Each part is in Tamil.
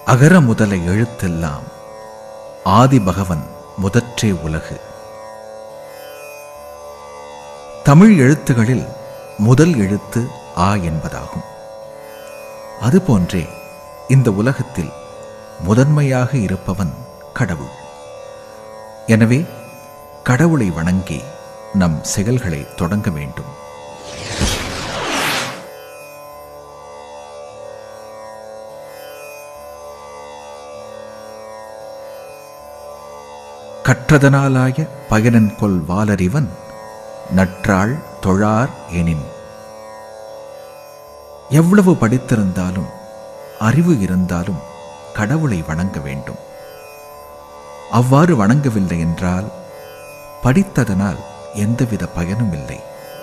அகர முதல எழுத்தெல்லாம் ஆதி பகவன் முதற்றே உலகு தமிழ் எழுத்துகளில் முதல் எழுத்து ஆ என்பதாகும் அதுபோன்றே இந்த உலகத்தில் முதன்மையாக இருப்பவன் கடவுள் எனவே கடவுளை வணங்கி நம் செயல்களை தொடங்க வேண்டும் கற்றதனாலாய பயனன் கொல் வாலறிவன் நற்றாள் தொழார் எனின் எவ்வளவு படித்திருந்தாலும் அறிவு இருந்தாலும் கடவுளை வணங்க வேண்டும் அவ்வாறு வணங்கவில்லை என்றால் படித்ததனால் எந்தவித பயனும் இல்லை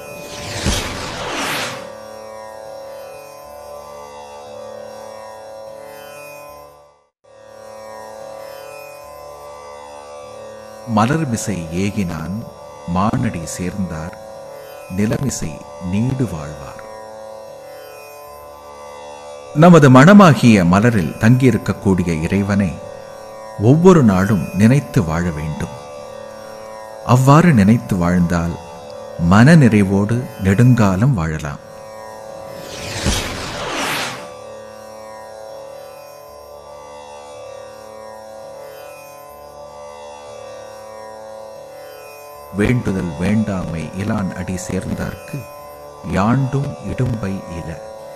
மலர்மிசை ஏகினான் மானடி சேர்ந்தார் நிலமிசை நீடு வாழ்வார் நமது மனமாகிய மலரில் தங்கியிருக்கக்கூடிய இறைவனை ஒவ்வொரு நாளும் நினைத்து வாழ வேண்டும் அவ்வாறு நினைத்து வாழ்ந்தால் மன நிறைவோடு நெடுங்காலம் வாழலாம் வேண்டுதல் வேண்டாமை இலான் அடி சேர்ந்தார்க்கு யாண்டும் இடும்பை இல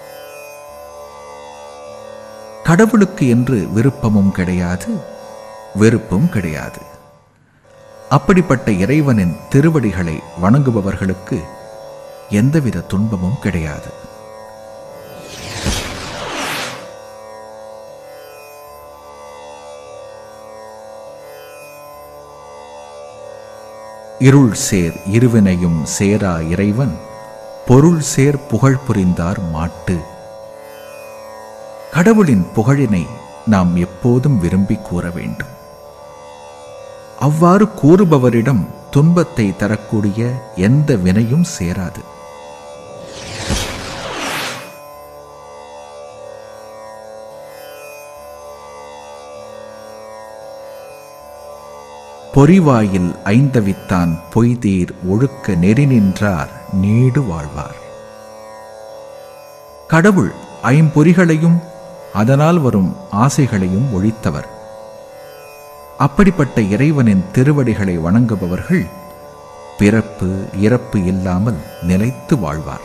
கடவுளுக்கு என்று விருப்பமும் கிடையாது வெறுப்பும் கிடையாது அப்படிப்பட்ட இறைவனின் திருவடிகளை வணங்குபவர்களுக்கு எந்தவித துன்பமும் கிடையாது இருள் சேர் இருவினையும் சேரா இறைவன் பொருள் சேர் புகழ் புரிந்தார் மாட்டு கடவுளின் புகழினை நாம் எப்போதும் விரும்பி கூற வேண்டும் அவ்வாறு கூறுபவரிடம் துன்பத்தை தரக்கூடிய எந்த வினையும் சேராது பொறிவாயில் ஐந்தவித்தான் பொய்தீர் ஒழுக்க நெறி நின்றார் நீடு வாழ்வார் கடவுள் ஐம்பொறிகளையும் அதனால் வரும் ஆசைகளையும் ஒழித்தவர் அப்படிப்பட்ட இறைவனின் திருவடிகளை வணங்குபவர்கள் பிறப்பு இறப்பு இல்லாமல் நிலைத்து வாழ்வார்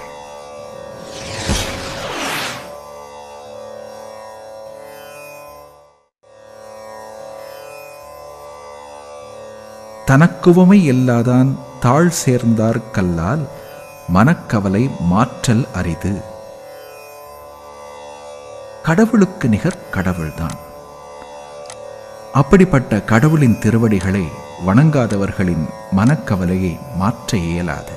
தனக்குவமை இல்லாதான் தாழ் சேர்ந்தார் கல்லால் மனக்கவலை மாற்றல் அரிது கடவுளுக்கு நிகர் கடவுள்தான் அப்படிப்பட்ட கடவுளின் திருவடிகளை வணங்காதவர்களின் மனக்கவலையை மாற்ற இயலாது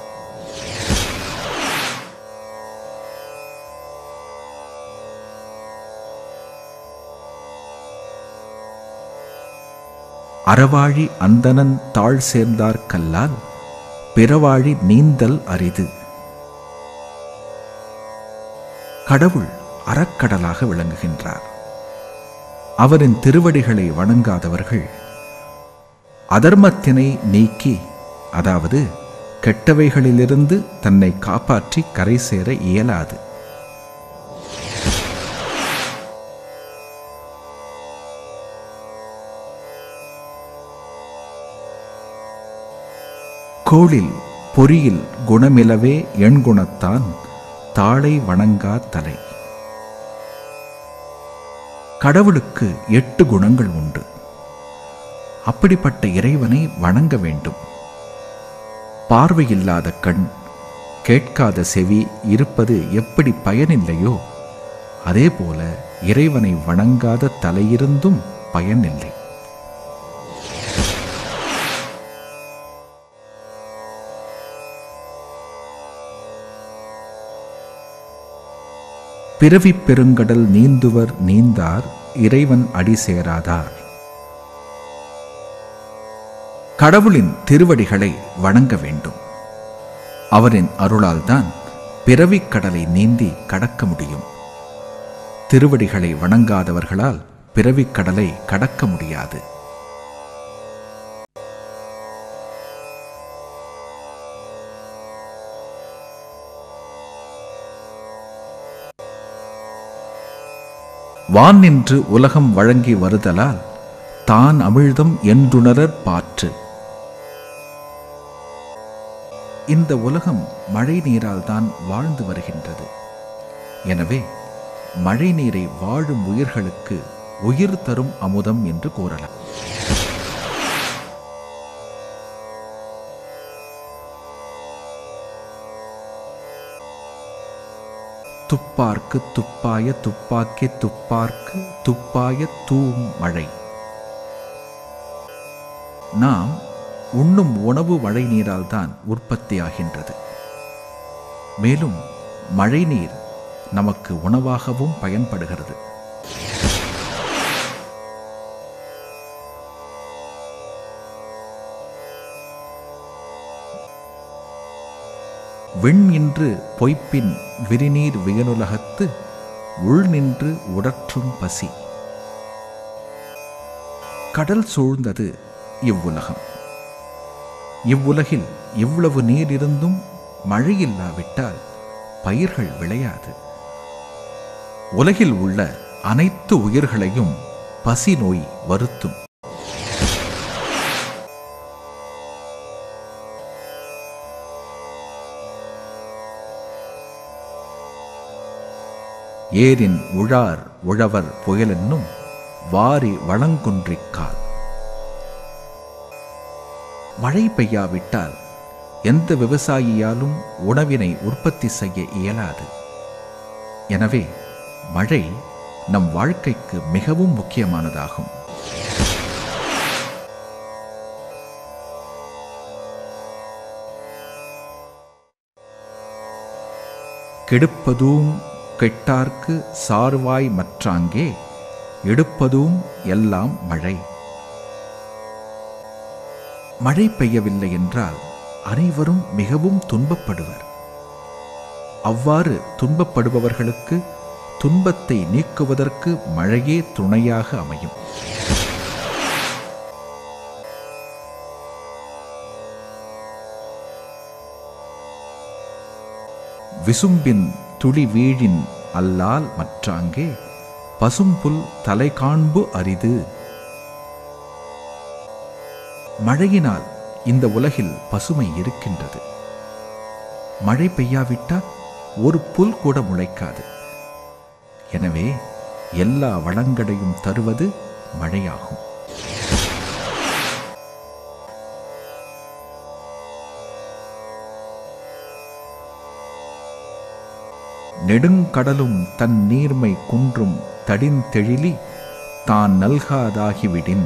அறவாழி அந்தணன் தாழ் சேர்ந்தார் கல்லால் பிறவாழி நீந்தல் அரிது கடவுள் அறக்கடலாக விளங்குகின்றார் அவரின் திருவடிகளை வணங்காதவர்கள் அதர்மத்தினை நீக்கி அதாவது கெட்டவைகளிலிருந்து தன்னை காப்பாற்றி கரை சேர இயலாது கோளில் பொறியில் குணமிலவே எண்குணத்தான் தாளை வணங்கா தலை கடவுளுக்கு எட்டு குணங்கள் உண்டு அப்படிப்பட்ட இறைவனை வணங்க வேண்டும் பார்வையில்லாத கண் கேட்காத செவி இருப்பது எப்படி பயனில்லையோ அதேபோல இறைவனை வணங்காத தலையிருந்தும் பயனில்லை பிறவிப் பெருங்கடல் நீந்துவர் நீந்தார் இறைவன் அடி சேராதார் கடவுளின் திருவடிகளை வணங்க வேண்டும் அவரின் அருளால்தான் பிறவிக் கடலை நீந்தி கடக்க முடியும் திருவடிகளை வணங்காதவர்களால் பிறவிக் கடலை கடக்க முடியாது வான் நின்று உலகம் வழங்கி வருதலால் தான் அமிழ்தம் என்றுணரற் பாற்று இந்த உலகம் மழை நீரால் தான் வாழ்ந்து வருகின்றது எனவே மழை நீரை வாழும் உயிர்களுக்கு உயிர் தரும் அமுதம் என்று கூறலாம் துப்பார்க்கு துப்பாய துப்பாக்கி துப்பார்க்கு துப்பாய தூம் மழை நாம் உண்ணும் உணவு மழை நீரால் தான் உற்பத்தியாகின்றது மேலும் மழைநீர் நமக்கு உணவாகவும் பயன்படுகிறது விண் இன்று பொய்ப்பின் விரிநீர் வியனுலகத்து உள் நின்று உடற்றும் பசி கடல் சூழ்ந்தது இவ்வுலகம் இவ்வுலகில் இவ்வளவு நீர் இருந்தும் மழை இல்லாவிட்டால் பயிர்கள் விளையாது உலகில் உள்ள அனைத்து உயிர்களையும் பசி நோய் வருத்தும் ஏரின் உழார் உழவர் புயலென்னும் வாரி வளங்குன்றிக்கால் மழை பெய்யாவிட்டால் எந்த விவசாயியாலும் உணவினை உற்பத்தி செய்ய இயலாது எனவே மழை நம் வாழ்க்கைக்கு மிகவும் முக்கியமானதாகும் கெடுப்பதும் கெட்டார்க்கு சார்வாய் மற்றாங்கே எடுப்பதும் எல்லாம் மழை மழை பெய்யவில்லை என்றால் அனைவரும் மிகவும் துன்பப்படுவர் அவ்வாறு துன்பப்படுபவர்களுக்கு துன்பத்தை நீக்குவதற்கு மழையே துணையாக அமையும் விசும்பின் துளி வீழின் அல்லால் மற்றாங்கே பசும்புல் தலை காண்பு அரிது மழையினால் இந்த உலகில் பசுமை இருக்கின்றது மழை பெய்யாவிட்டால் ஒரு புல் கூட முளைக்காது எனவே எல்லா வளங்களையும் தருவது மழையாகும் நெடுங்கடலும் தன் நீர்மை குன்றும் தடிந்தெழிலி தான் நல்காதாகிவிடின்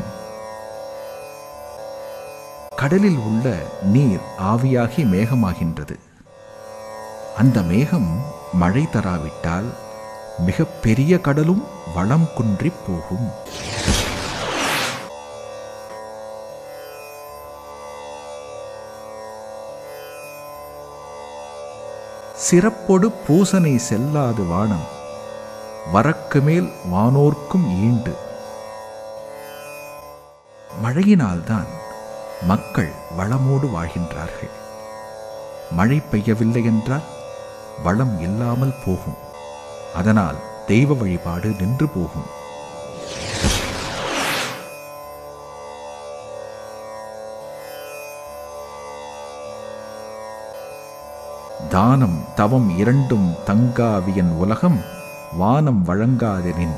கடலில் உள்ள நீர் ஆவியாகி மேகமாகின்றது அந்த மேகம் மழை தராவிட்டால் மிக பெரிய கடலும் வளம் குன்றிப் போகும் சிறப்பொடு பூசனை செல்லாது வானம் வரக்கு மேல் வானோர்க்கும் ஈண்டு மழையினால்தான் மக்கள் வளமோடு வாழ்கின்றார்கள் மழை பெய்யவில்லை என்றால் வளம் இல்லாமல் போகும் அதனால் தெய்வ வழிபாடு நின்று போகும் தானம் தவம் இரண்டும் தங்காவியன் உலகம் வானம் வழங்காதெனின்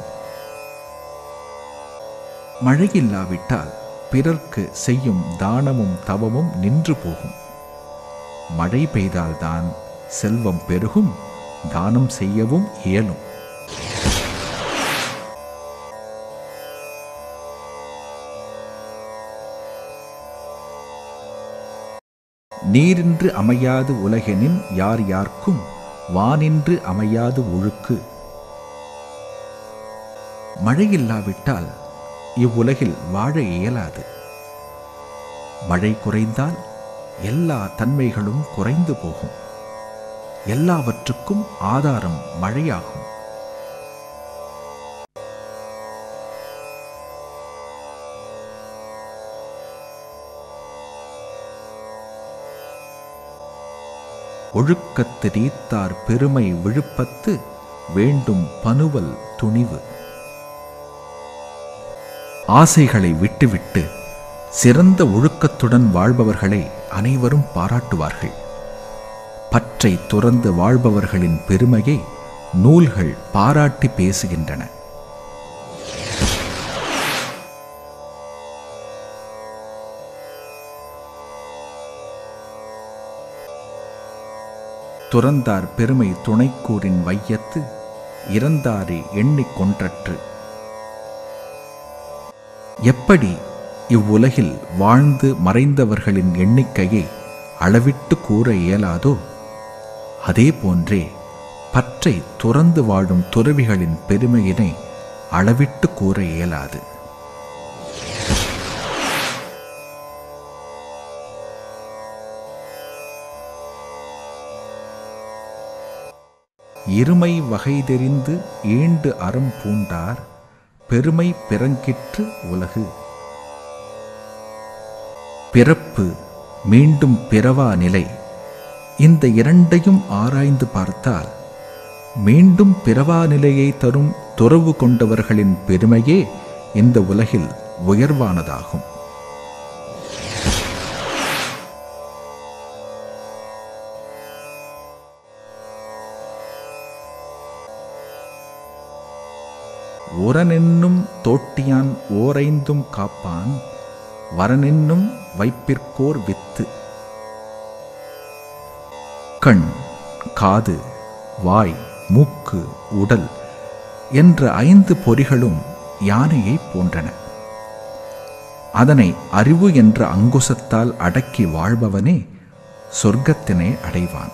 மழையில்லாவிட்டால் பிறர்க்கு செய்யும் தானமும் தவமும் நின்று போகும் மழை பெய்தால்தான் செல்வம் பெருகும் தானம் செய்யவும் இயலும் நீரின்று அமையாது உலகெனின் யார் யார்க்கும் வானின்று அமையாது ஒழுக்கு மழையில்லாவிட்டால் இவ்வுலகில் வாழ இயலாது மழை குறைந்தால் எல்லா தன்மைகளும் குறைந்து போகும் எல்லாவற்றுக்கும் ஆதாரம் மழையாகும் ஒழுக்கத்து நீத்தார் பெருமை விழுப்பத்து வேண்டும் பனுவல் துணிவு ஆசைகளை விட்டுவிட்டு சிறந்த ஒழுக்கத்துடன் வாழ்பவர்களை அனைவரும் பாராட்டுவார்கள் பற்றை துறந்து வாழ்பவர்களின் பெருமையை நூல்கள் பாராட்டி பேசுகின்றன துறந்தார் பெருமை துணைக்கூறின் வையத்து இறந்தாரே எண்ணிக் கொன்றற்று எப்படி இவ்வுலகில் வாழ்ந்து மறைந்தவர்களின் எண்ணிக்கையை அளவிட்டு கூற இயலாதோ அதே போன்றே பற்றை துறந்து வாழும் துறவிகளின் பெருமையினை அளவிட்டு கூற இயலாது இருமை வகை தெரிந்து ஈண்டு அறம் பூண்டார் பெருமை பிறங்கிற்று உலகு பிறப்பு மீண்டும் பிறவா நிலை இந்த இரண்டையும் ஆராய்ந்து பார்த்தால் மீண்டும் பிறவா நிலையை தரும் துறவு கொண்டவர்களின் பெருமையே இந்த உலகில் உயர்வானதாகும் உரனென்னும் தோட்டியான் ஓரைந்தும் காப்பான் வரனென்னும் வைப்பிற்கோர் வித்து கண் காது வாய் மூக்கு உடல் என்ற ஐந்து பொறிகளும் யானையைப் போன்றன அதனை அறிவு என்ற அங்குசத்தால் அடக்கி வாழ்பவனே சொர்க்கத்தினை அடைவான்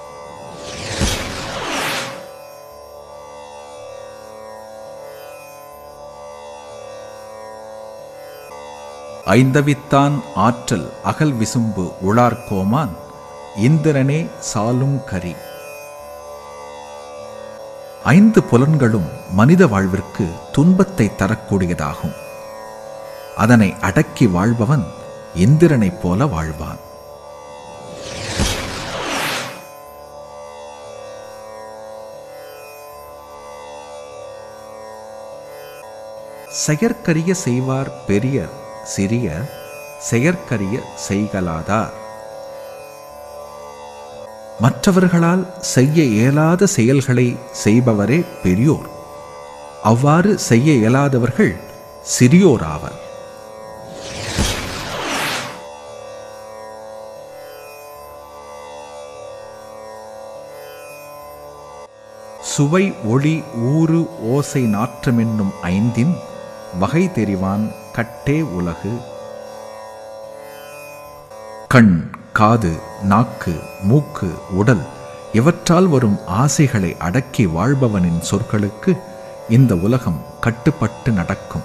ஐந்தவித்தான் ஆற்றல் அகல் விசும்பு உளார்கோமான் இந்திரனே சாலும் கரி ஐந்து புலன்களும் மனித வாழ்விற்கு துன்பத்தை தரக்கூடியதாகும் அதனை அடக்கி வாழ்பவன் இந்திரனைப் போல வாழ்வான் செயற்கரிய செய்வார் பெரியர் சிறிய செயற்கரிய செய்கலாதார் மற்றவர்களால் செய்ய இயலாத செயல்களை செய்பவரே பெரியோர் அவ்வாறு செய்ய இயலாதவர்கள் சிறியோர் ஆவர் சுவை ஒளி ஊறு ஓசை நாற்றமென்னும் ஐந்தின் வகை தெரிவான் கட்டே உலகு கண் காது நாக்கு மூக்கு உடல் இவற்றால் வரும் ஆசைகளை அடக்கி வாழ்பவனின் சொற்களுக்கு இந்த உலகம் கட்டுப்பட்டு நடக்கும்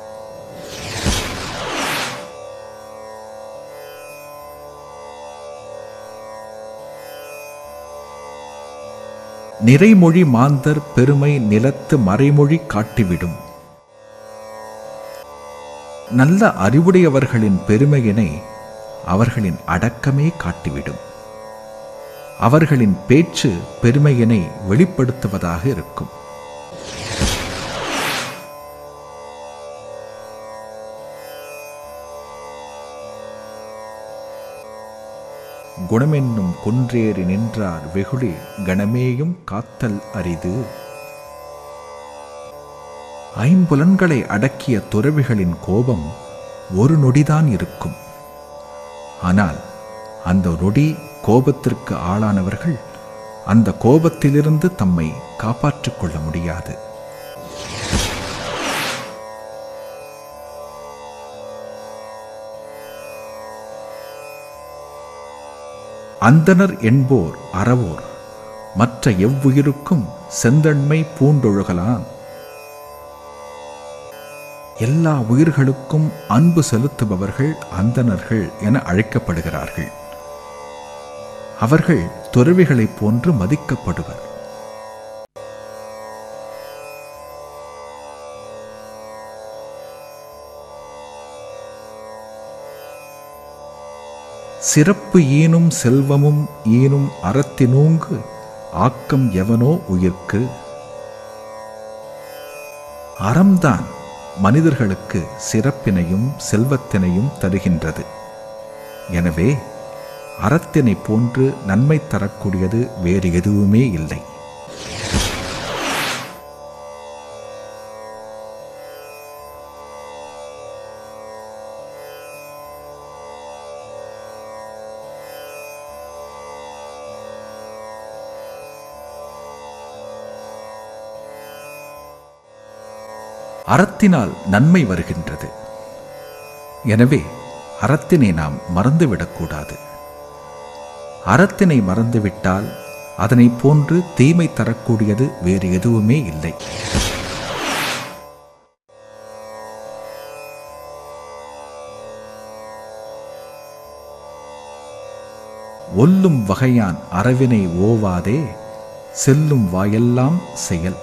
நிறைமொழி மாந்தர் பெருமை நிலத்து மறைமொழி காட்டிவிடும் நல்ல அறிவுடையவர்களின் பெருமையினை அவர்களின் அடக்கமே காட்டிவிடும் அவர்களின் பேச்சு பெருமையினை வெளிப்படுத்துவதாக இருக்கும் குணமென்னும் குன்றேறி நின்றார் வெகுளி கணமேயும் காத்தல் அரிது ஐம்புலன்களை அடக்கிய துறவிகளின் கோபம் ஒரு நொடிதான் இருக்கும் ஆனால் அந்த நொடி கோபத்திற்கு ஆளானவர்கள் அந்த கோபத்திலிருந்து தம்மை காப்பாற்றிக் கொள்ள முடியாது அந்தனர் என்போர் அறவோர் மற்ற எவ்வுயிருக்கும் செந்தன்மை பூண்டொழுகலான் எல்லா உயிர்களுக்கும் அன்பு செலுத்துபவர்கள் அந்தணர்கள் என அழைக்கப்படுகிறார்கள் அவர்கள் துறவிகளைப் போன்று மதிக்கப்படுவர் சிறப்பு ஈனும் செல்வமும் ஈனும் அறத்தினூங்கு ஆக்கம் எவனோ உயிர்க்கு அறம்தான் மனிதர்களுக்கு சிறப்பினையும் செல்வத்தினையும் தருகின்றது எனவே அறத்தினை போன்று நன்மை தரக்கூடியது வேறு எதுவுமே இல்லை அறத்தினால் நன்மை வருகின்றது எனவே அறத்தினை நாம் மறந்துவிடக்கூடாது அறத்தினை மறந்துவிட்டால் அதனை போன்று தீமை தரக்கூடியது வேறு எதுவுமே இல்லை ஒல்லும் வகையான் அறவினை ஓவாதே செல்லும் வாயெல்லாம் செயல்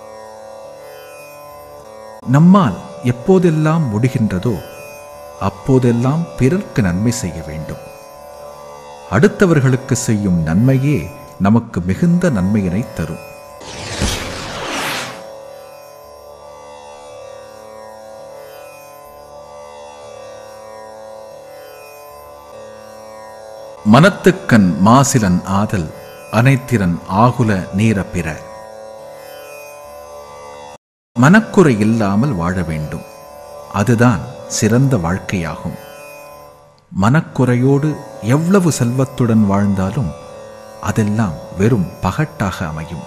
நம்மால் எப்போதெல்லாம் முடிகின்றதோ அப்போதெல்லாம் பிறர்க்கு நன்மை செய்ய வேண்டும் அடுத்தவர்களுக்கு செய்யும் நன்மையே நமக்கு மிகுந்த நன்மையினை தரும் மனத்துக்கண் மாசிலன் ஆதல் அனைத்திறன் ஆகுல நீர பிற மனக்குறை இல்லாமல் வாழ வேண்டும் அதுதான் சிறந்த வாழ்க்கையாகும் மனக்குறையோடு எவ்வளவு செல்வத்துடன் வாழ்ந்தாலும் அதெல்லாம் வெறும் பகட்டாக அமையும்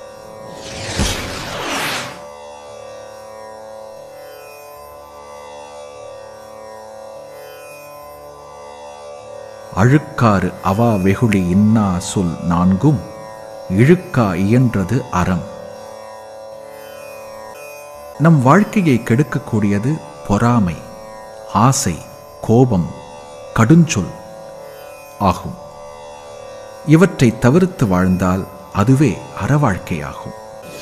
அழுக்காறு அவா வெகுளி இன்னா சொல் நான்கும் இழுக்கா இயன்றது அறம் நம் வாழ்க்கையை கெடுக்கக்கூடியது பொறாமை ஆசை கோபம் கடுஞ்சொல் ஆகும் இவற்றை தவிர்த்து வாழ்ந்தால் அதுவே அறவாழ்க்கையாகும்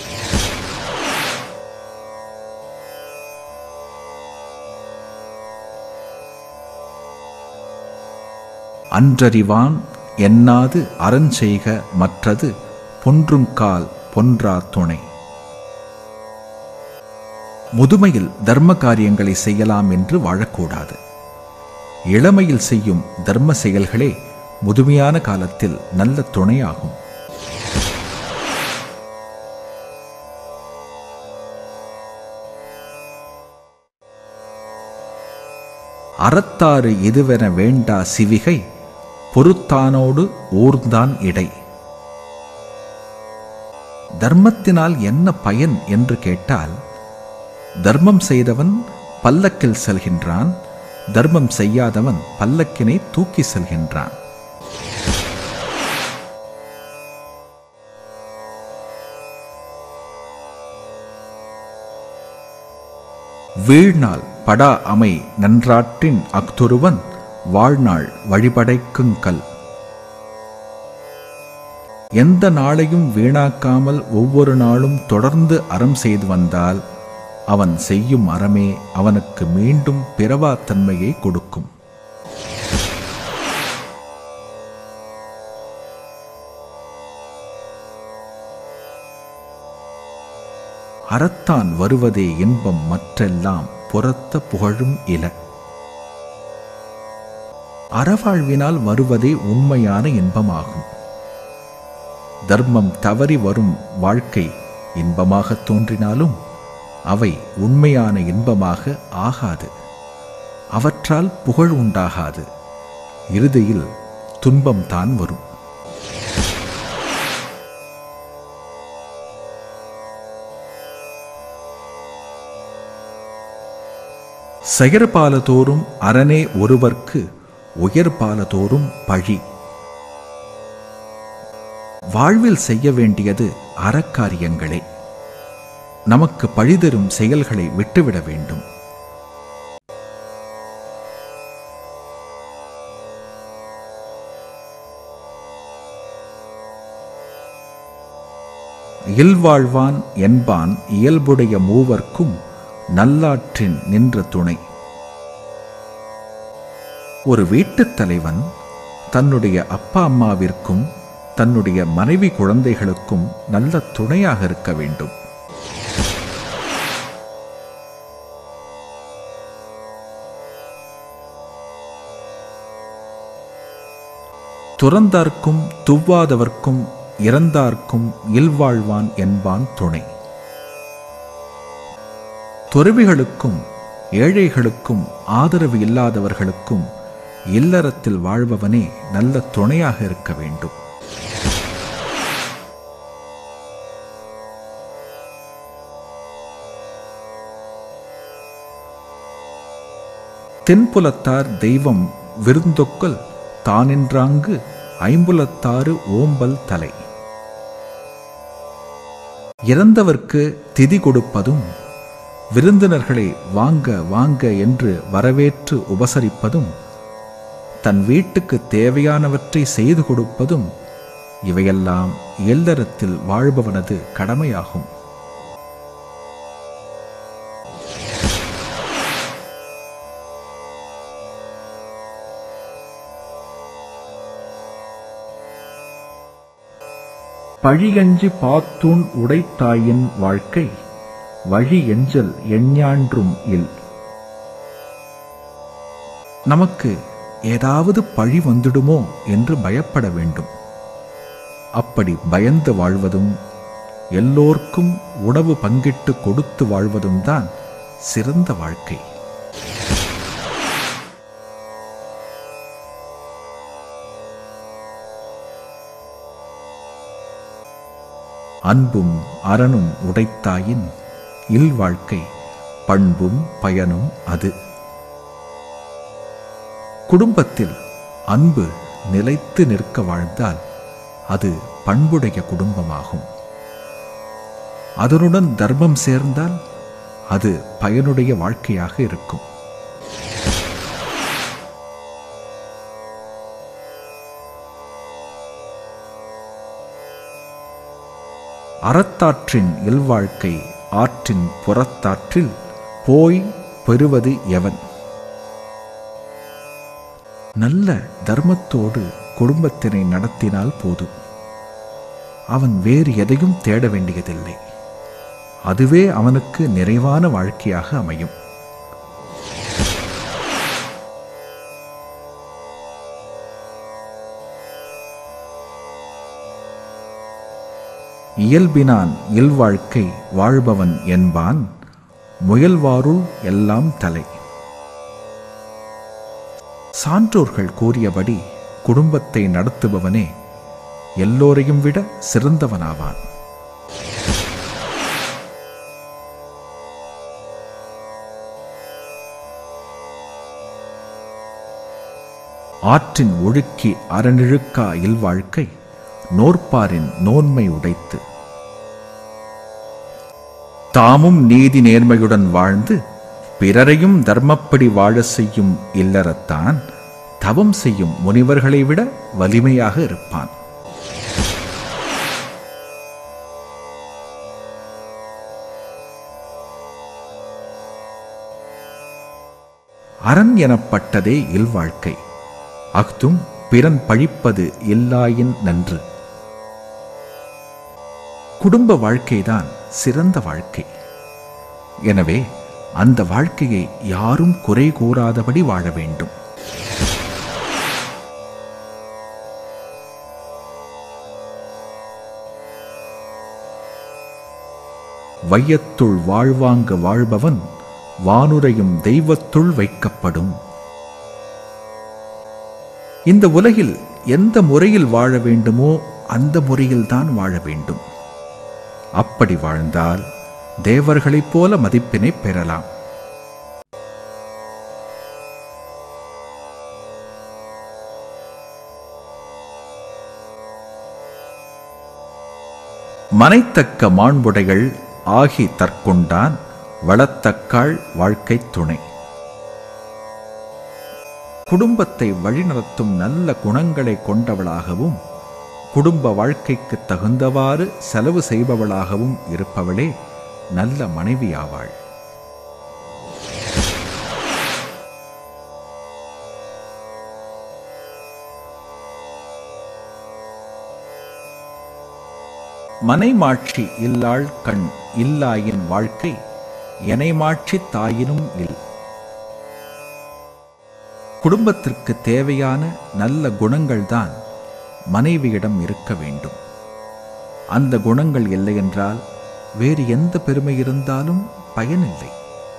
அன்றறிவான் எண்ணாது அறஞ்செய்க மற்றது பொன்றுங்கால் பொன்றா துணை முதுமையில் தர்ம காரியங்களை செய்யலாம் என்று வாழக்கூடாது இளமையில் செய்யும் தர்ம செயல்களே முதுமையான காலத்தில் நல்ல துணையாகும் அறத்தாறு இதுவென வேண்டா சிவிகை பொறுத்தானோடு ஊர்ந்தான் இடை தர்மத்தினால் என்ன பயன் என்று கேட்டால் தர்மம் செய்தவன் பல்லக்கில் செல்கின்றான் தர்மம் செய்யாதவன் பல்லக்கினை தூக்கி செல்கின்றான் வீழ்நாள் படா அமை நன்றாற்றின் அக்தொருவன் வாழ்நாள் வழிபடைக்குங்கல் எந்த நாளையும் வீணாக்காமல் ஒவ்வொரு நாளும் தொடர்ந்து அறம் செய்து வந்தால் அவன் செய்யும் அறமே அவனுக்கு மீண்டும் பிறவாத்தன்மையை கொடுக்கும் அறத்தான் வருவதே இன்பம் மற்றெல்லாம் புறத்த புகழும் இல அறவாழ்வினால் வருவதே உண்மையான இன்பமாகும் தர்மம் தவறி வரும் வாழ்க்கை இன்பமாக தோன்றினாலும் அவை உண்மையான இன்பமாக ஆகாது அவற்றால் புகழ் உண்டாகாது இறுதியில் துன்பம் தான் வரும் செயற்பாலதோறும் அரணே ஒருவர்க்கு உயர்பாலதோறும் பழி வாழ்வில் செய்ய வேண்டியது அறக்காரியங்களே நமக்கு பழிதரும் செயல்களை விட்டுவிட வேண்டும் இல்வாழ்வான் என்பான் இயல்புடைய மூவர்க்கும் நல்லாற்றின் நின்ற துணை ஒரு வீட்டுத் தலைவன் தன்னுடைய அப்பா அம்மாவிற்கும் தன்னுடைய மனைவி குழந்தைகளுக்கும் நல்ல துணையாக இருக்க வேண்டும் துறந்தார்க்கும் துவ்வாதவர்க்கும் இறந்தார்க்கும் இல்வாழ்வான் என்பான் துணை துறவிகளுக்கும் ஏழைகளுக்கும் ஆதரவு இல்லாதவர்களுக்கும் இல்லறத்தில் வாழ்பவனே நல்ல துணையாக இருக்க வேண்டும் தென்புலத்தார் தெய்வம் விருந்தொக்கல் தானின்றாங்கு ஐம்புலத்தாறு ஓம்பல் தலை இறந்தவர்க்கு திதி கொடுப்பதும் விருந்தினர்களை வாங்க வாங்க என்று வரவேற்று உபசரிப்பதும் தன் வீட்டுக்கு தேவையானவற்றை செய்து கொடுப்பதும் இவையெல்லாம் இல்லறத்தில் வாழ்பவனது கடமையாகும் பழியஞ்சு பாத்தூன் உடைத்தாயின் வாழ்க்கை வழி எஞ்சல் எஞ்ஞான்றும் இல் நமக்கு ஏதாவது பழி வந்துடுமோ என்று பயப்பட வேண்டும் அப்படி பயந்து வாழ்வதும் எல்லோர்க்கும் உணவு பங்கிட்டு கொடுத்து வாழ்வதும் தான் சிறந்த வாழ்க்கை அன்பும் அரணும் உடைத்தாயின் இல்வாழ்க்கை பண்பும் பயனும் அது குடும்பத்தில் அன்பு நிலைத்து நிற்க வாழ்ந்தால் அது பண்புடைய குடும்பமாகும் அதனுடன் தர்மம் சேர்ந்தால் அது பயனுடைய வாழ்க்கையாக இருக்கும் அறத்தாற்றின் இல்வாழ்க்கை ஆற்றின் புறத்தாற்றில் போய் பெறுவது எவன் நல்ல தர்மத்தோடு குடும்பத்தினை நடத்தினால் போதும் அவன் வேறு எதையும் தேட வேண்டியதில்லை அதுவே அவனுக்கு நிறைவான வாழ்க்கையாக அமையும் இயல்பினான் இல்வாழ்க்கை வாழ்பவன் என்பான் முயல்வாருள் எல்லாம் தலை சான்றோர்கள் கூறியபடி குடும்பத்தை நடத்துபவனே எல்லோரையும் விட சிறந்தவனாவான் ஆற்றின் ஒழுக்கி அறநிழுக்கா இல்வாழ்க்கை நோற்பாரின் நோன்மை உடைத்து தாமும் நீதி நேர்மையுடன் வாழ்ந்து பிறரையும் தர்மப்படி வாழ செய்யும் இல்லறத்தான் தவம் செய்யும் முனிவர்களை விட வலிமையாக இருப்பான் அரண் எனப்பட்டதே இல்வாழ்க்கை அஃதும் பிறன் பழிப்பது இல்லாயின் நன்று குடும்ப வாழ்க்கைதான் சிறந்த வாழ்க்கை எனவே அந்த வாழ்க்கையை யாரும் குறை கூறாதபடி வாழ வேண்டும் வையத்துள் வாழ்வாங்க வாழ்பவன் வானுரையும் தெய்வத்துள் வைக்கப்படும் இந்த உலகில் எந்த முறையில் வாழ வேண்டுமோ அந்த முறையில்தான் வாழ வேண்டும் அப்படி வாழ்ந்தால் தேவர்களைப் போல மதிப்பினை பெறலாம் மனைத்தக்க மாண்புடைகள் ஆகி தற்கொண்டான் வளத்தக்காள் வாழ்க்கை துணை குடும்பத்தை வழிநடத்தும் நல்ல குணங்களை கொண்டவளாகவும் குடும்ப வாழ்க்கைக்கு தகுந்தவாறு செலவு செய்பவளாகவும் இருப்பவளே நல்ல மனைவியாவாள் மனைமாட்சி இல்லாள் கண் இல்லாயின் வாழ்க்கை எனைமாட்சி தாயினும் இல் குடும்பத்திற்கு தேவையான நல்ல குணங்கள்தான் மனைவியிடம் இருக்க வேண்டும் அந்த குணங்கள் இல்லையென்றால் வேறு எந்த பெருமை இருந்தாலும் பயனில்லை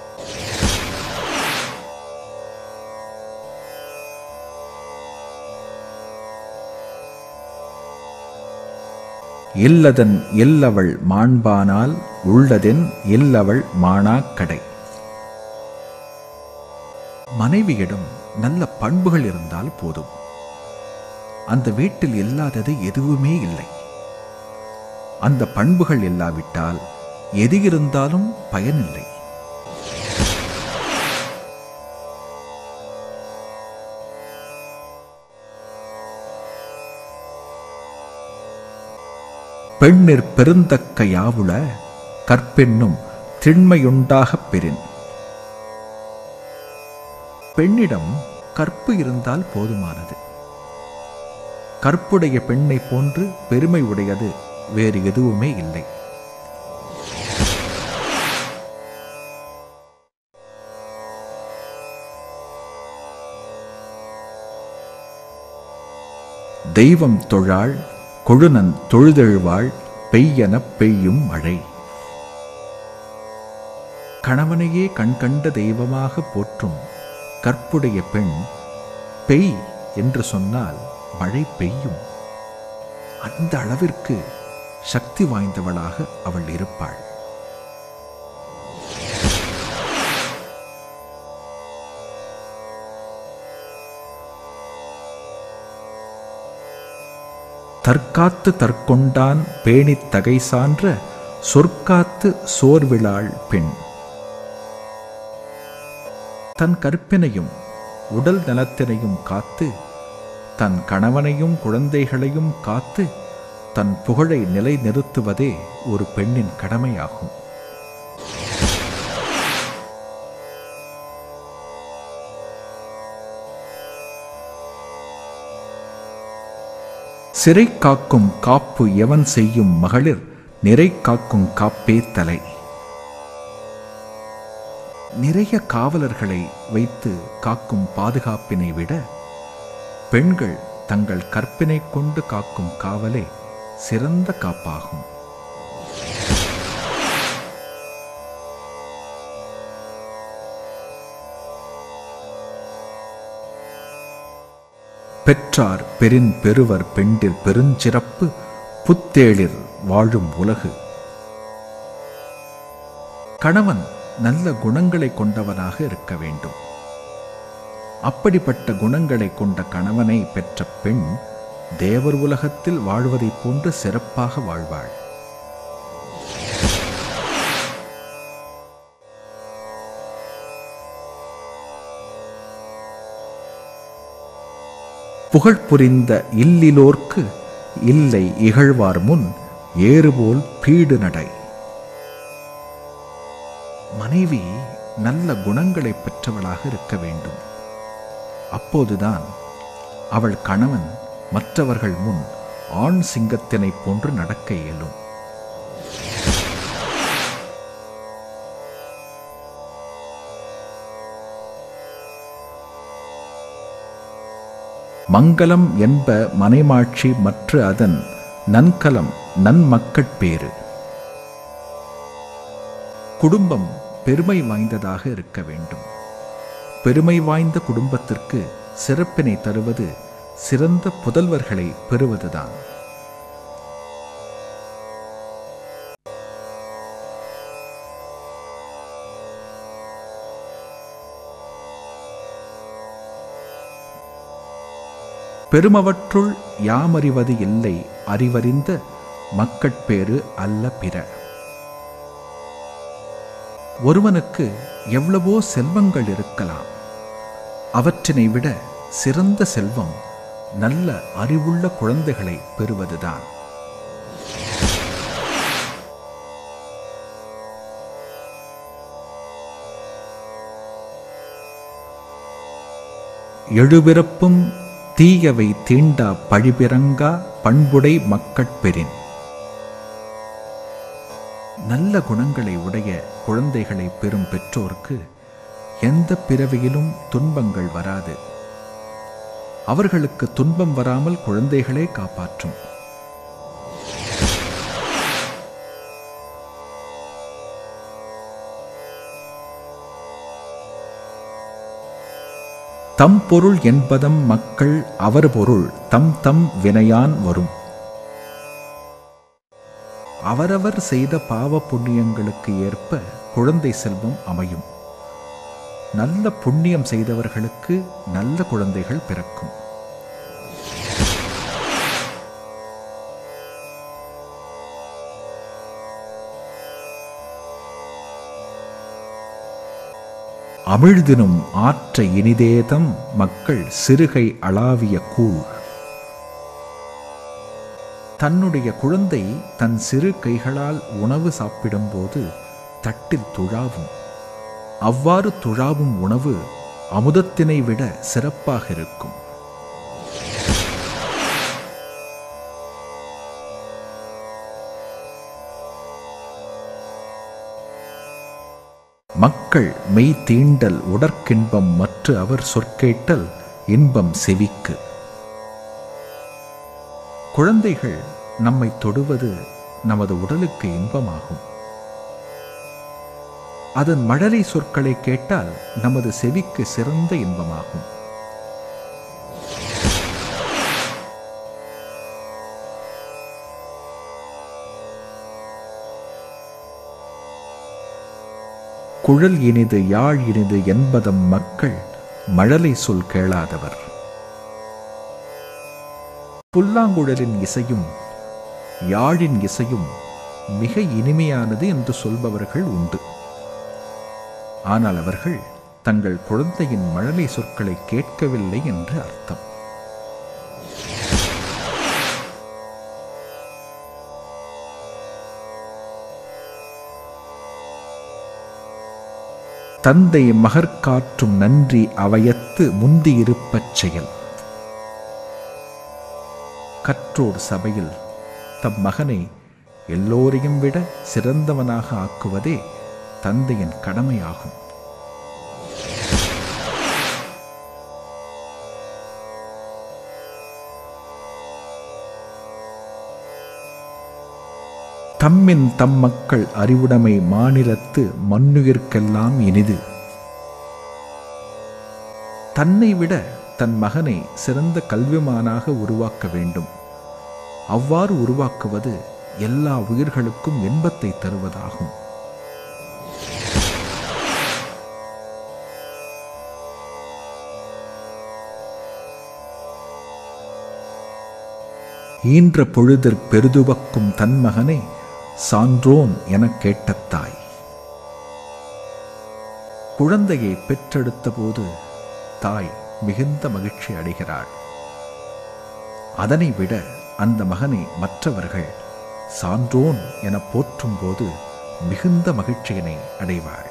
இல்லதன் இல்லவள் மாண்பானால் உள்ளதென் இல்லவள் மாணாக்கடை மனைவியிடம் நல்ல பண்புகள் இருந்தால் போதும் அந்த வீட்டில் இல்லாதது எதுவுமே இல்லை அந்த பண்புகள் இல்லாவிட்டால் எது இருந்தாலும் பயனில்லை பெண்ணிற் பெருந்தக்க யாவுள கற்பென்னும் திண்மையுண்டாகப் பெறின் பெண்ணிடம் கற்பு இருந்தால் போதுமானது கற்புடைய பெண்ணை போன்று பெருமை உடையது வேறு எதுவுமே இல்லை தெய்வம் தொழாள் கொழுநன் தொழுதெழுவாள் பெய்யெனப் பெய்யும் மழை கணவனையே கண்கண்ட தெய்வமாக போற்றும் கற்புடைய பெண் பெய் என்று சொன்னால் மழை பெய்யும் அந்த அளவிற்கு சக்தி வாய்ந்தவளாக அவள் இருப்பாள் தற்காத்து தற்கொண்டான் பேணித் தகை சான்ற சொற்காத்து சோர்விழாள் பெண் தன் கற்பினையும் உடல் நலத்தினையும் காத்து தன் கணவனையும் குழந்தைகளையும் காத்து தன் புகழை நிலைநிறுத்துவதே ஒரு பெண்ணின் கடமையாகும் சிறை காக்கும் காப்பு எவன் செய்யும் மகளிர் நிறை காக்கும் காப்பே தலை நிறைய காவலர்களை வைத்து காக்கும் பாதுகாப்பினை விட பெண்கள் தங்கள் கற்பினை கொண்டு காக்கும் காவலே சிறந்த காப்பாகும் பெற்றார் பெரின் பெருவர் பெண்டிர் பெருஞ்சிறப்பு புத்தேளிர் வாழும் உலகு கணவன் நல்ல குணங்களை கொண்டவனாக இருக்க வேண்டும் அப்படிப்பட்ட குணங்களை கொண்ட கணவனை பெற்ற பெண் தேவர் உலகத்தில் வாழ்வதைப் போன்று சிறப்பாக வாழ்வாள் புகழ் புரிந்த இல்லிலோர்க்கு இல்லை இகழ்வார் முன் ஏறுபோல் பீடு நடை மனைவி நல்ல குணங்களை பெற்றவளாக இருக்க வேண்டும் அப்போதுதான் அவள் கணவன் மற்றவர்கள் முன் ஆண் சிங்கத்தினைப் போன்று நடக்க இயலும் மங்களம் என்ப மனைமாட்சி மற்ற அதன் நன்கலம் நன்மக்கட்பேறு குடும்பம் பெருமை வாய்ந்ததாக இருக்க வேண்டும் பெருமை வாய்ந்த குடும்பத்திற்கு சிறப்பினை தருவது சிறந்த புதல்வர்களை பெறுவதுதான் பெருமவற்றுள் யாமறிவது இல்லை அறிவறிந்த மக்கட்பேறு அல்ல பிற ஒருவனுக்கு எவ்வளவோ செல்வங்கள் இருக்கலாம் அவற்றினை விட சிறந்த செல்வம் நல்ல அறிவுள்ள குழந்தைகளை பெறுவதுதான் எழுபிறப்பும் தீயவை தீண்டா பழிபிறங்கா பண்புடை மக்கட்பெறின் நல்ல குணங்களை உடைய குழந்தைகளை பெறும் பெற்றோருக்கு எந்த பிறவியிலும் துன்பங்கள் வராது அவர்களுக்கு துன்பம் வராமல் குழந்தைகளே காப்பாற்றும் தம் பொருள் என்பதம் மக்கள் அவர் பொருள் தம் தம் வினையான் வரும் அவரவர் செய்த பாவ புண்ணியங்களுக்கு ஏற்ப குழந்தை செல்வம் அமையும் நல்ல புண்ணியம் செய்தவர்களுக்கு நல்ல குழந்தைகள் பிறக்கும் அமிழ்தினும் ஆற்ற இனிதேதம் மக்கள் சிறுகை அளாவிய கூழ் தன்னுடைய குழந்தை தன் சிறு கைகளால் உணவு சாப்பிடும்போது தட்டில் துழாவும் அவ்வாறு துழாவும் உணவு அமுதத்தினை விட சிறப்பாக இருக்கும் மக்கள் மெய் தீண்டல் உடற்கின்பம் மற்ற அவர் சொற்கேட்டல் இன்பம் செவிக்கு குழந்தைகள் நம்மை தொடுவது நமது உடலுக்கு இன்பமாகும் அதன் மழலை சொற்களை கேட்டால் நமது செவிக்கு சிறந்த இன்பமாகும் குழல் இனிது யாழ் இனிது என்பதம் மக்கள் மழலை சொல் கேளாதவர் புல்லாங்குழலின் இசையும் யாழின் இசையும் மிக இனிமையானது என்று சொல்பவர்கள் உண்டு ஆனால் அவர்கள் தங்கள் குழந்தையின் மழலை சொற்களை கேட்கவில்லை என்று அர்த்தம் தந்தை மகற்காற்றும் நன்றி அவையத்து முந்தியிருப்பச் செயல் கற்றோர் சபையில் தம் மகனை எல்லோரையும் விட சிறந்தவனாக ஆக்குவதே தந்தையின் கடமையாகும் தம்மின் தம் மக்கள் அறிவுடைமை மாநிலத்து மண்ணுயிர்க்கெல்லாம் இனிது தன்னை விட தன் மகனை சிறந்த கல்விமானாக உருவாக்க வேண்டும் அவ்வாறு உருவாக்குவது எல்லா உயிர்களுக்கும் இன்பத்தை தருவதாகும் ஈன்ற பொழுதிற் பெருதுவக்கும் தன் மகனை சான்றோன் எனக் கேட்ட தாய் குழந்தையை பெற்றெடுத்த போது தாய் மிகுந்த மகிழ்ச்சி அடைகிறாள் அதனை விட அந்த மகனை மற்றவர்கள் சான்றோன் என போற்றும் போது மிகுந்த மகிழ்ச்சியினை அடைவாள்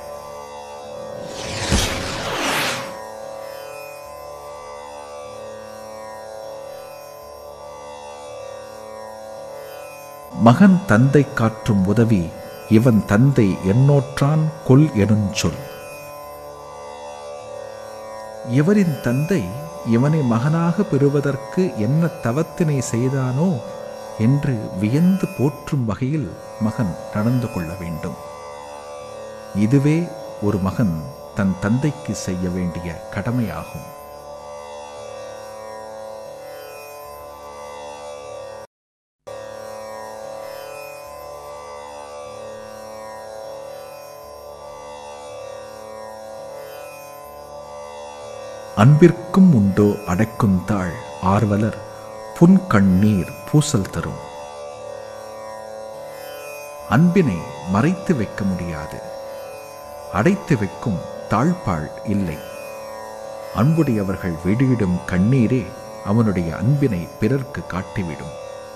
மகன் தந்தை காற்றும் உதவி இவன் தந்தை எண்ணோற்றான் கொல் எனுஞ் சொல் இவரின் தந்தை இவனை மகனாக பெறுவதற்கு என்ன தவத்தினை செய்தானோ என்று வியந்து போற்றும் வகையில் மகன் நடந்து கொள்ள வேண்டும் இதுவே ஒரு மகன் தன் தந்தைக்கு செய்ய வேண்டிய கடமையாகும் அன்பிற்கும் உண்டோ அடைக்கும் தாழ் ஆர்வலர் புன் கண்ணீர் பூசல் தரும் அன்பினை மறைத்து வைக்க முடியாது அடைத்து வைக்கும் தாழ்பாள் இல்லை அன்புடையவர்கள் வெளியிடும் கண்ணீரே அவனுடைய அன்பினை பிறர்க்கு காட்டிவிடும்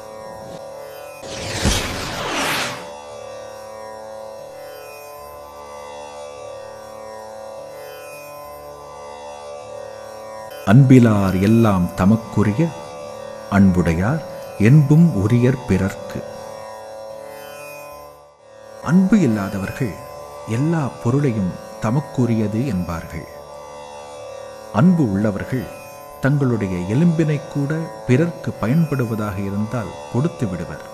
அன்பிலார் எல்லாம் தமக்குரிய அன்புடையார் என்பும் உரியர் பிறர்க்கு அன்பு இல்லாதவர்கள் எல்லா பொருளையும் தமக்குரியது என்பார்கள் அன்பு உள்ளவர்கள் தங்களுடைய எலும்பினை கூட பிறர்க்கு பயன்படுவதாக இருந்தால் கொடுத்து விடுவர்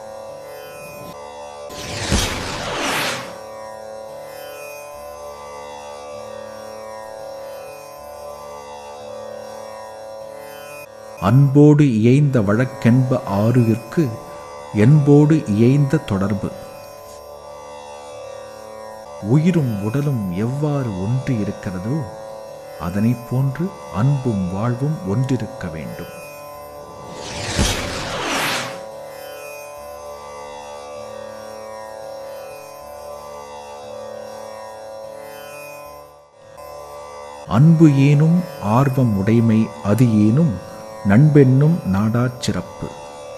அன்போடு இயைந்த வழக்கென்ப ஆறுயிர்க்கு என்போடு இயைந்த தொடர்பு உயிரும் உடலும் எவ்வாறு ஒன்று இருக்கிறதோ அதனைப் போன்று அன்பும் வாழ்வும் ஒன்றிருக்க வேண்டும் அன்பு ஏனும் ஆர்வம் உடைமை அது ஏனும் நண்பென்னும் நாடாச் சிறப்பு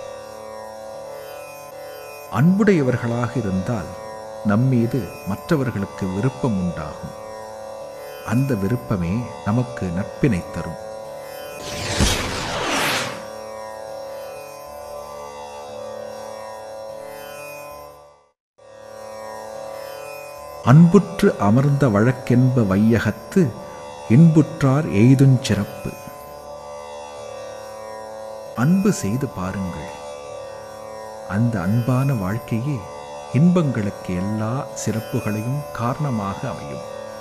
அன்புடையவர்களாக இருந்தால் நம்மீது மற்றவர்களுக்கு விருப்பம் உண்டாகும் அந்த விருப்பமே நமக்கு நட்பினை தரும் அன்புற்று அமர்ந்த வழக்கென்ப வையகத்து இன்புற்றார் எய்துஞ் சிறப்பு அன்பு செய்து பாருங்கள் அந்த அன்பான வாழ்க்கையே இன்பங்களுக்கு எல்லா சிறப்புகளையும் காரணமாக அமையும்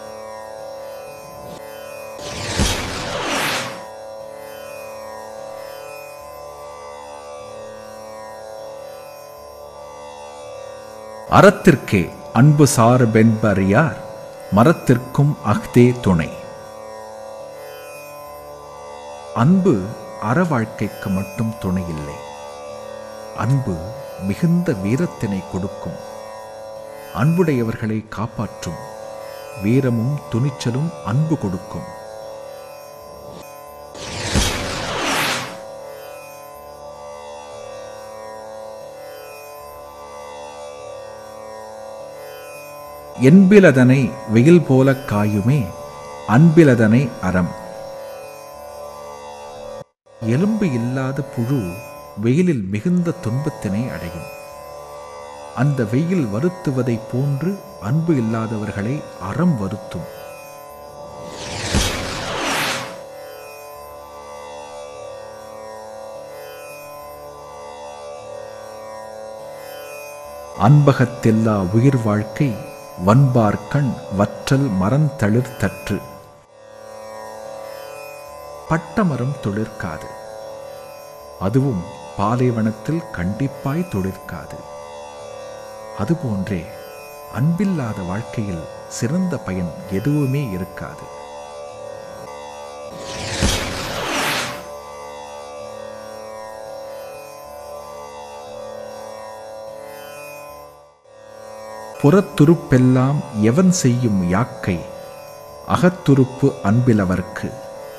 அறத்திற்கே அன்பு சார்பென்பறியார் மரத்திற்கும் அஃதே துணை அன்பு அற வாழ்க்கைக்கு மட்டும் துணை இல்லை அன்பு மிகுந்த வீரத்தினை கொடுக்கும் அன்புடையவர்களை காப்பாற்றும் வீரமும் துணிச்சலும் அன்பு கொடுக்கும் என்பிலதனை வெயில் போலக் காயுமே அன்பிலதனை அறம் எலும்பு இல்லாத புழு வெயிலில் மிகுந்த துன்பத்தினை அடையும் அந்த வெயில் வருத்துவதைப் போன்று அன்பு இல்லாதவர்களை அறம் வருத்தும் அன்பகத்தெல்லா உயிர் வாழ்க்கை வன்பார்கண் வற்றல் மரந்தளிர் தற்று பட்டமரம் துளிர்க்காது அதுவும் பாலைவனத்தில் கண்டிப்பாய் துளிர்க்காது அதுபோன்றே அன்பில்லாத வாழ்க்கையில் சிறந்த பயன் எதுவுமே இருக்காது புறத்துருப்பெல்லாம் எவன் செய்யும் யாக்கை அகத்துருப்பு அன்பிலவர்க்கு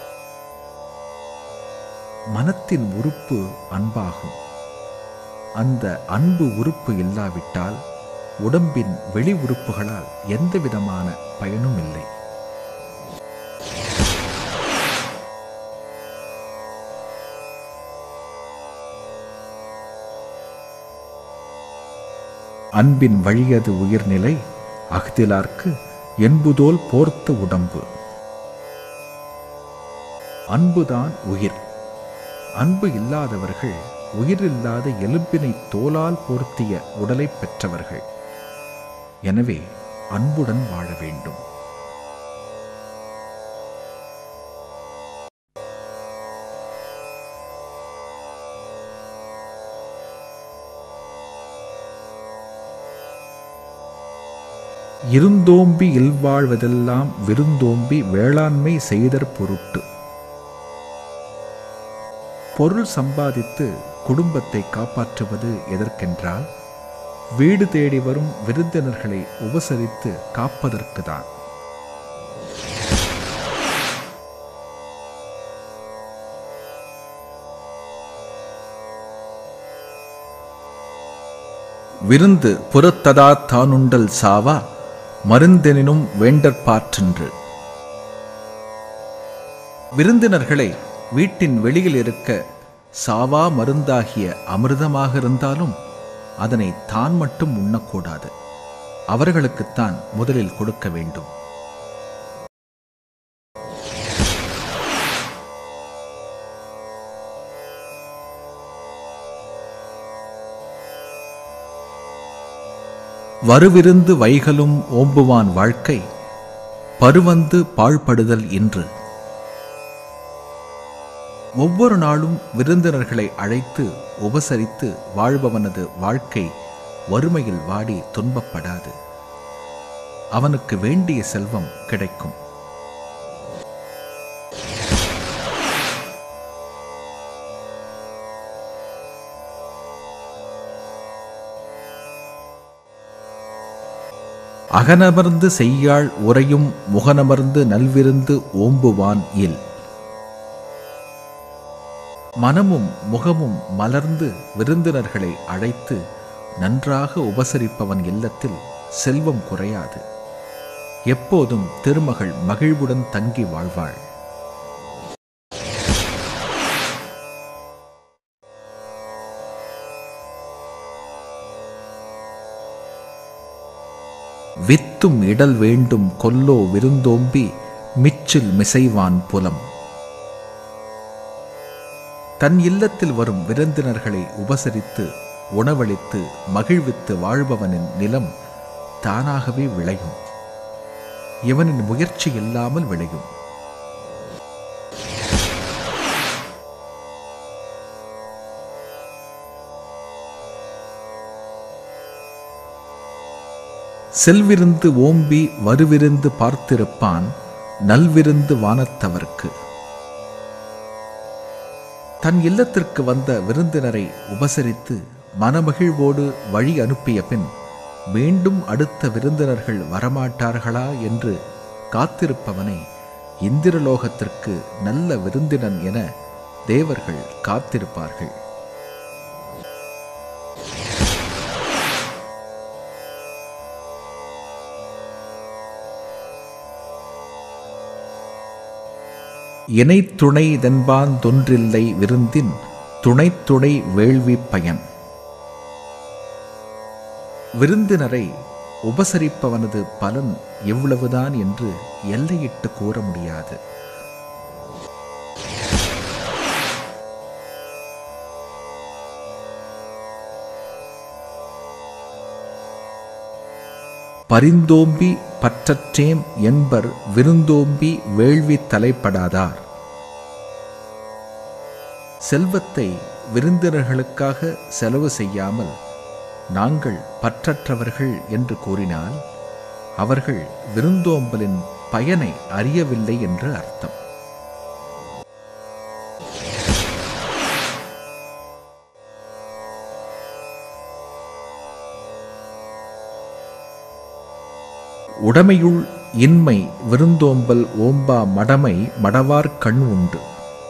மனத்தின் உறுப்பு அன்பாகும் அந்த அன்பு உறுப்பு இல்லாவிட்டால் உடம்பின் வெளி உறுப்புகளால் எந்த விதமான பயனும் இல்லை அன்பின் வழியது உயிர்நிலை அஃதிலார்க்கு என்புதோல் போர்த்த உடம்பு அன்புதான் உயிர் அன்பு இல்லாதவர்கள் உயிரில்லாத எலும்பினை தோலால் போர்த்திய உடலை பெற்றவர்கள் எனவே அன்புடன் வாழ வேண்டும் இருந்தோம்பி இல்வாழ்வதெல்லாம் விருந்தோம்பி வேளாண்மை செய்தற் பொருட்டு பொருள் சம்பாதித்து குடும்பத்தை காப்பாற்றுவது எதற்கென்றால் வீடு தேடி வரும் விருந்தினர்களை உபசரித்து காப்பதற்குதான் விருந்து புறத்ததா தானுண்டல் சாவா மருந்தெனினும் வேண்டற்பாற்றென்று விருந்தினர்களை வீட்டின் வெளியில் இருக்க சாவா மருந்தாகிய அமிர்தமாக இருந்தாலும் அதனை தான் மட்டும் உண்ணக்கூடாது அவர்களுக்குத்தான் முதலில் கொடுக்க வேண்டும் வருவிருந்து வைகலும் ஓம்புவான் வாழ்க்கை பருவந்து பாழ்படுதல் இன்று ஒவ்வொரு நாளும் விருந்தினர்களை அழைத்து உபசரித்து வாழ்பவனது வாழ்க்கை வறுமையில் வாடி துன்பப்படாது அவனுக்கு வேண்டிய செல்வம் கிடைக்கும் அகனமர்ந்து செய்யாள் உரையும் முகனமர்ந்து நல்விருந்து ஓம்புவான் இல் மனமும் முகமும் மலர்ந்து விருந்தினர்களை அழைத்து நன்றாக உபசரிப்பவன் இல்லத்தில் செல்வம் குறையாது எப்போதும் திருமகள் மகிழ்வுடன் தங்கி வாழ்வாள் வித்தும் இடல் வேண்டும் கொல்லோ விருந்தோம்பி மிச்சில் மிசைவான் புலம் தன் இல்லத்தில் வரும் விருந்தினர்களை உபசரித்து உணவளித்து மகிழ்வித்து வாழ்பவனின் நிலம் தானாகவே விளையும் இவனின் முயற்சி இல்லாமல் விளையும் செல்விருந்து ஓம்பி வருவிருந்து பார்த்திருப்பான் நல்விருந்து வானத்தவர்க்கு தன் இல்லத்திற்கு வந்த விருந்தினரை உபசரித்து மனமகிழ்வோடு வழி அனுப்பிய பின் மீண்டும் அடுத்த விருந்தினர்கள் வரமாட்டார்களா என்று காத்திருப்பவனை இந்திரலோகத்திற்கு நல்ல விருந்தினன் என தேவர்கள் காத்திருப்பார்கள் இணைத்துணை தென்பான் தொன்றில்லை விருந்தின் துணைத்துணை வேள்வி பயன் விருந்தினரை உபசரிப்பவனது பலன் எவ்வளவுதான் என்று எல்லையிட்டு கூற முடியாது பரிந்தோம்பி பற்றற்றேம் என்பர் விருந்தோம்பி வேள்வி தலைப்படாதார் செல்வத்தை விருந்தினர்களுக்காக செலவு செய்யாமல் நாங்கள் பற்றற்றவர்கள் என்று கூறினால் அவர்கள் விருந்தோம்பலின் பயனை அறியவில்லை என்று அர்த்தம் உடமையுள் இன்மை விருந்தோம்பல் ஓம்பா மடமை மடவார் கண் உண்டு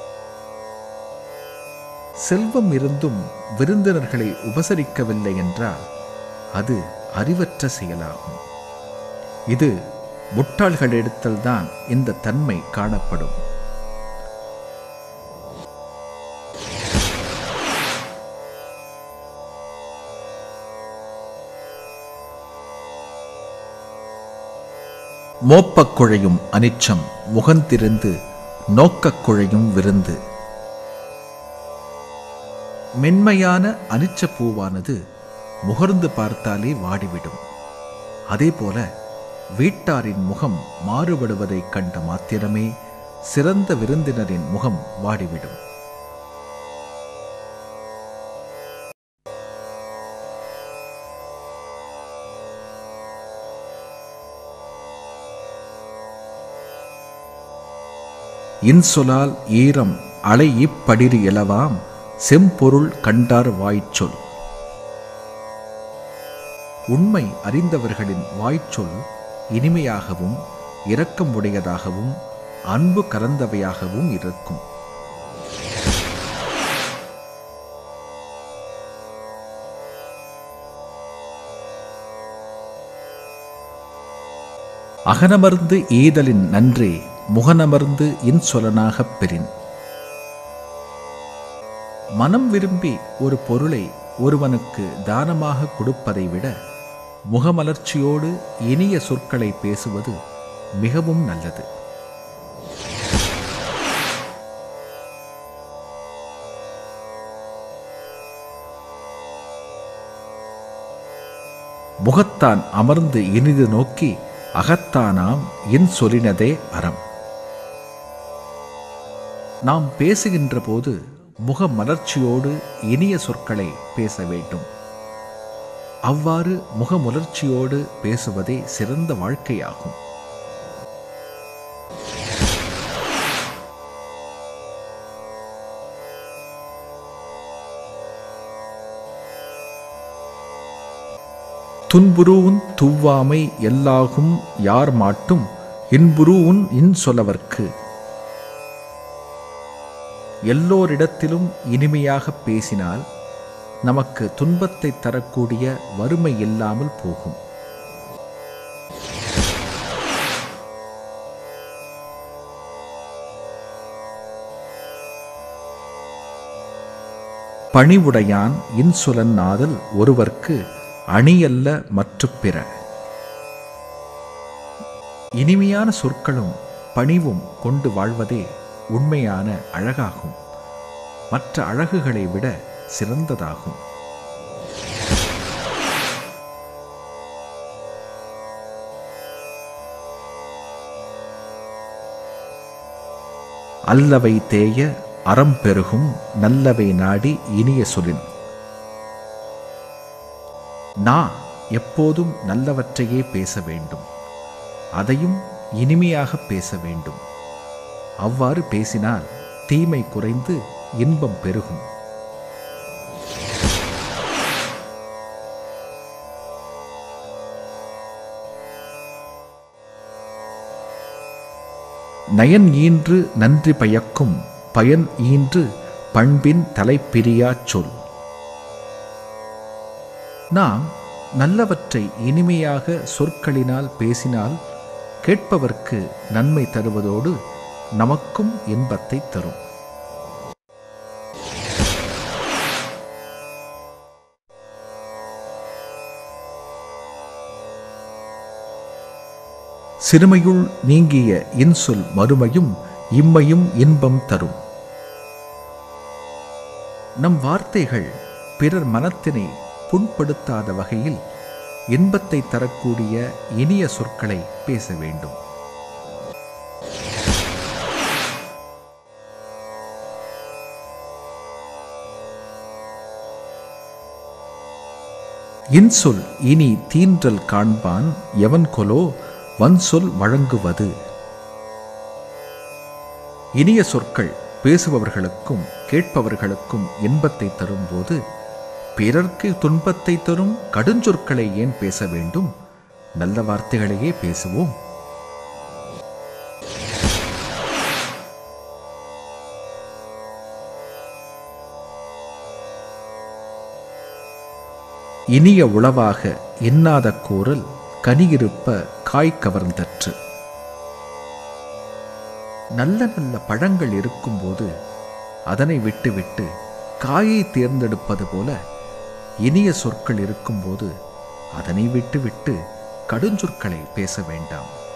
செல்வம் இருந்தும் விருந்தினர்களை உபசரிக்கவில்லை என்றால் அது அறிவற்ற செயலாகும் இது முட்டாள்களிடத்தில்தான் இந்த தன்மை காணப்படும் மோப்பக் குழையும் அனிச்சம் முகந்திருந்து நோக்கக் குழையும் விருந்து மென்மையான அனிச்ச பூவானது முகர்ந்து பார்த்தாலே வாடிவிடும் அதேபோல வீட்டாரின் முகம் மாறுபடுவதைக் கண்ட மாத்திரமே சிறந்த விருந்தினரின் முகம் வாடிவிடும் இன்சொலால் ஈரம் அலை இப்படிறு எழவாம் செம்பொருள் கண்டார் வாய்ச்சொல் உண்மை அறிந்தவர்களின் வாய்ச்சொல் இனிமையாகவும் இரக்கம் உடையதாகவும் அன்பு கலந்தவையாகவும் இருக்கும் அகனமர்ந்து ஈதலின் நன்றே முகனமர்ந்து இன்சொலனாகப் பெறின் மனம் விரும்பி ஒரு பொருளை ஒருவனுக்கு தானமாக கொடுப்பதை விட முகமலர்ச்சியோடு இனிய சொற்களை பேசுவது மிகவும் நல்லது முகத்தான் அமர்ந்து இனிது நோக்கி அகத்தானாம் என் சொலினதே அறம் நாம் பேசுகின்ற போது முக மலர்ச்சியோடு இனிய சொற்களை பேச வேண்டும் அவ்வாறு முகமுலர்ச்சியோடு பேசுவதே சிறந்த வாழ்க்கையாகும் துன்புருவுன் துவ்வாமை எல்லாகும் யார் மாட்டும் இன்புருவுன் இன் சொலவர்க்கு எல்லோரிடத்திலும் இனிமையாக பேசினால் நமக்கு துன்பத்தை தரக்கூடிய வறுமை இல்லாமல் போகும் பணிவுடையான் இன்சொலன் நாதல் ஒருவர்க்கு அணியல்ல மற்ற பிற இனிமையான சொற்களும் பணிவும் கொண்டு வாழ்வதே உண்மையான அழகாகும் மற்ற அழகுகளை விட சிறந்ததாகும் அல்லவை தேய அறம் பெருகும் நல்லவை நாடி இனிய சொலின் நான் எப்போதும் நல்லவற்றையே பேச வேண்டும் அதையும் இனிமையாக பேச வேண்டும் அவ்வாறு பேசினால் தீமை குறைந்து இன்பம் பெருகும் நயன் ஈன்று நன்றி பயக்கும் பயன் ஈன்று பண்பின் தலைப்பிரியாச் சொல் நாம் நல்லவற்றை இனிமையாக சொற்களினால் பேசினால் கேட்பவர்க்கு நன்மை தருவதோடு நமக்கும் இன்பத்தை தரும் சிறுமையுள் நீங்கிய இன்சொல் மறுமையும் இம்மையும் இன்பம் தரும் நம் வார்த்தைகள் பிறர் மனத்தினை புண்படுத்தாத வகையில் இன்பத்தை தரக்கூடிய இனிய சொற்களை பேச வேண்டும் இன்சொல் இனி தீன்றல் காண்பான் எவன் கொலோ வன்சொல் வழங்குவது இனிய சொற்கள் பேசுபவர்களுக்கும் கேட்பவர்களுக்கும் இன்பத்தை தரும்போது பிறர்க்கு துன்பத்தை தரும் கடுஞ்சொற்களை ஏன் பேச வேண்டும் நல்ல வார்த்தைகளையே பேசுவோம் இனிய உளவாக எண்ணாத கூறல் கனியிருப்ப காய் கவர்ந்தற்று நல்ல நல்ல பழங்கள் இருக்கும்போது அதனை விட்டுவிட்டு காயை தேர்ந்தெடுப்பது போல இனிய சொற்கள் இருக்கும்போது அதனை விட்டுவிட்டு கடுஞ்சொற்களை பேச வேண்டாம்